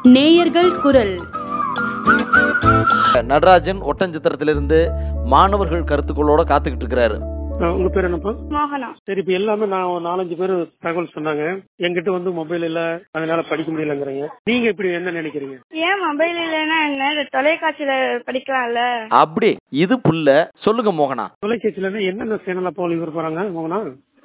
நேயர்கள் குரல் நடராஜன் ஒட்டஞ்சத்திரத்திலிருந்து மாணவர்கள் கருத்துக்களோட காத்துக்கிட்டு இருக்கிறாரு ஆ, உங்க பேர் என்னப்பா மோகனா சரி இப்ப எல்லாமே நான் ஒரு நாலஞ்சு பேர் தகவல் சொன்னாங்க என்கிட்ட வந்து மொபைல் இல்ல அதனால படிக்க முடியலங்கிறீங்க நீங்க இப்படி என்ன நினைக்கிறீங்க ஏன் மொபைல் இல்லைன்னா என்ன இந்த தொலைக்காட்சியில படிக்கலாம்ல அப்படி இது புல்ல சொல்லுங்க மோகனா தொலைக்காட்சியில இருந்து என்னென்ன சேனல் அப்பா ஒளிபரப்புறாங்க மோகனா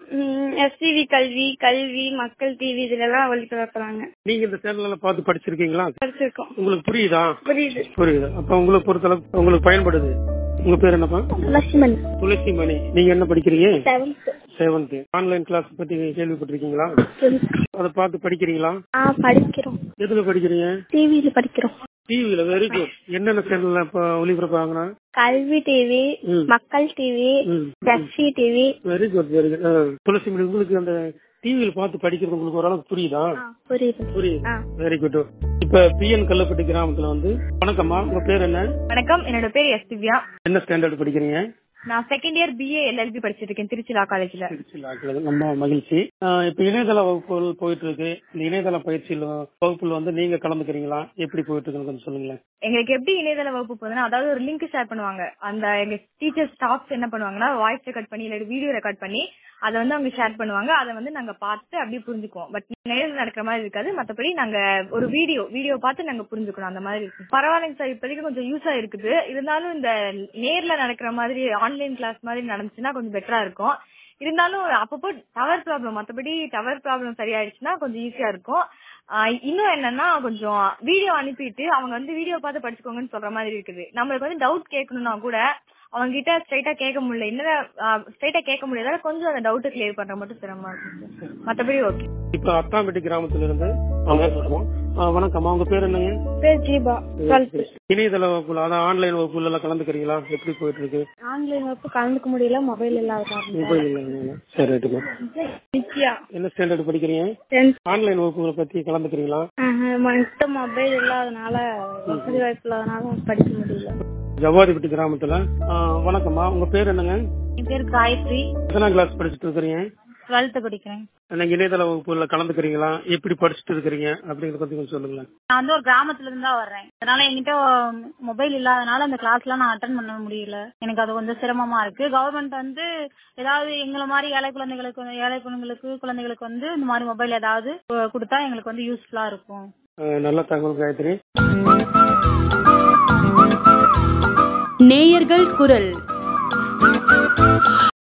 எஸ்டிவி கல்வி கல்வி மக்கள் டிவி இதுலலாம் ஒளிபரப்புறாங்க நீங்க இந்த சேனல் எல்லாம் பார்த்து படிச்சிருக்கீங்களா படிச்சிருக்கோம் உங்களுக்கு புரியுதா புரியுது புரியுது அப்ப உங்களுக்கு பொறுத்தளவு உங்களுக்கு பயன்படுது உங்க பேர் என்னப்பா லட்சுமண் துளசி மணி நீங்க என்ன படிக்கிறீங்க செவன்த் செவன்த் ஆன்லைன் கிளாஸ் பத்தி கேள்விப்பட்டிருக்கீங்களா அதை பார்த்து படிக்கிறீங்களா ஆ படிக்கிறோம் எதுல படிக்கிறீங்க டிவியில படிக்கிறோம் டிவில வெரி குட் என்னென்ன சேனல்ல இப்ப ஒளிபரப்பாங்கன்னா கல்வி டிவி ம். மக்கள் டிவி ம். SC TV very good very good Tulasi Mani உங்களுக்கு அந்த டிவியில பார்த்து படிக்கிறது உங்களுக்கு ஓரளவுக்கு புரியுதா புரியுது புரியுது ஆ. வெரி குட் இப்ப பிஎன் கல்லப்பட்டி கிராமத்துல வந்து வணக்கம்மா உங்க பேர் என்ன வணக்கம் என்னோட பேர் எஸ் திவ்யா என்ன ஸ்டாண்டர்ட் படிக்கிறீங்க நான் செகண்ட் இயர் பிஏ எல்எல்பி படிச்சிட்டு இருக்கேன் திருச்சி லா காலேஜ்ல திருச்சியில் ஆக்குறது ரொம்ப மகிழ்ச்சி ஆஹ் இப்ப இணையதள வகுப்புகள் போயிட்டு இருக்கு இந்த இணையதள பயிற்சியில் வகுப்புல வந்து நீங்க கலந்துக்கிறீங்களா எப்படி போயிட்டு இருக்குன்னு கொஞ்சம் சொல்லுங்களேன் எங்களுக்கு எப்படி இணையதள வகுப்பு போகுதுன்னா அதாவது ஒரு லிங்க் ஷேர் பண்ணுவாங்க அந்த எங்க டீச்சர் ஸ்டாஃப்ஸ் என்ன பண்ணுவாங்கன்னா வாய்ஸ் ரெக்கார்ட் பண்ணி இல்லை வீடியோ ரெக்கார்ட் பண்ணி அதை வந்து அவங்க ஷேர் பண்ணுவாங்க அதை வந்து நாங்க பார்த்து அப்படியே புரிஞ்சுக்குவோம் பட் நேரில் நடக்கிற மாதிரி இருக்காது மத்தபடி நாங்க ஒரு வீடியோ வீடியோ பார்த்து நாங்க புரிஞ்சுக்கணும் அந்த மாதிரி இருக்கு பரவாயில்லைங்க சார் இப்போதைக்கு கொஞ்சம் யூஸா இருக்குது இருந்தாலும் இந்த நேர்ல நடக்கிற மாதிரி ஆன்லைன் கிளாஸ் மாதிரி நடந்துச்சுன்னா கொஞ்சம் பெட்டரா இருக்கும் இருந்தாலும் அப்பப்போ டவர் ப்ராப்ளம் மத்தபடி டவர் ப்ராப்ளம் சரியாயிடுச்சுன்னா கொஞ்சம் ஈஸியா இருக்கும் ஆஹ் இன்னும் என்னன்னா கொஞ்சம் வீடியோ அனுப்பிட்டு அவங்க வந்து வீடியோ பார்த்து படிச்சுக்கோங்கன்னு சொல்ற மாதிரி இருக்குது நம்மளுக்கு வந்து டவுட் கேட்கணும்னா கூட அவங்க கிட்ட ஸ்ட்ரைட்டா கேட்க முடியல என்ன ஸ்ட்ரைட்டா கேட்க முடியாதால கொஞ்சம் அந்த டவுட் கிளியர் பண்ற மட்டும் சிரமமா இருக்கு மத்தபடி ஓகே இப்ப அத்தாம்பட்டி கிராமத்துல இருந்து அவங்க சொல்லுவோம் ஆஹ் வணக்கம்மா உங்க பேர் என்னங்க பேர் ஜீபா டுவெல்த் இணையதள வகுப்புல அதான் ஆன்லைன் வகுப்புல எல்லாம் கலந்துக்கிறீங்களா எப்படி போயிட்டு இருக்கு ஆன்லைன் வகுப்பு கலந்துக்க முடியல மொபைல் இல்லாத காரணம் மொபைல் இல்லைங்க சரி ரைட்டுமா நித்யா என்ன ஸ்டாண்டர்ட் படிக்கிறீங்க டென்த் ஆன்லைன் வகுப்புகளை பத்தி கலந்துக்கிறீங்களா மத்த மொபைல் இல்லாதனால வசதி வாய்ப்பு இல்லாதனால படிக்க முடியல ஜவாதிபட்டி கிராமத்துல ஆஹ் வணக்கம்மா உங்க பேர் என்னங்க என் பேர் காயத்ரி எத்தனாம் கிளாஸ் படிச்சுட்டு இருக்கிறீங்க டுவெல்த் படிக்கிறேன் நீங்க இணையதள வகுப்புல கலந்துக்கிறீங்களா எப்படி படிச்சுட்டு இருக்கிறீங்க அப்படிங்கறத பத்தி கொஞ்சம் சொல்லுங்களேன் நான் வந்து ஒரு கிராமத்துல இருந்து தான் வர்றேன் அதனால என்கிட்ட மொபைல் இல்லாதனால அந்த கிளாஸ்லாம் நான் அட்டன் பண்ண முடியல எனக்கு அது கொஞ்சம் சிரமமா இருக்கு கவர்மெண்ட் வந்து ஏதாவது எங்களை மாதிரி ஏழை குழந்தைகளுக்கு வந்து- ஏழை குழந்தைகளுக்கு குழந்தைகளுக்கு வந்து இந்த மாதிரி மொபைல் ஏதாவது கு- கொடுத்தா எங்களுக்கு வந்து யூஸ்ஃபுல்லா இருக்கும் ஆஹ் நல்ல தகவல் காயத்ரி நேயர்கள் குரல்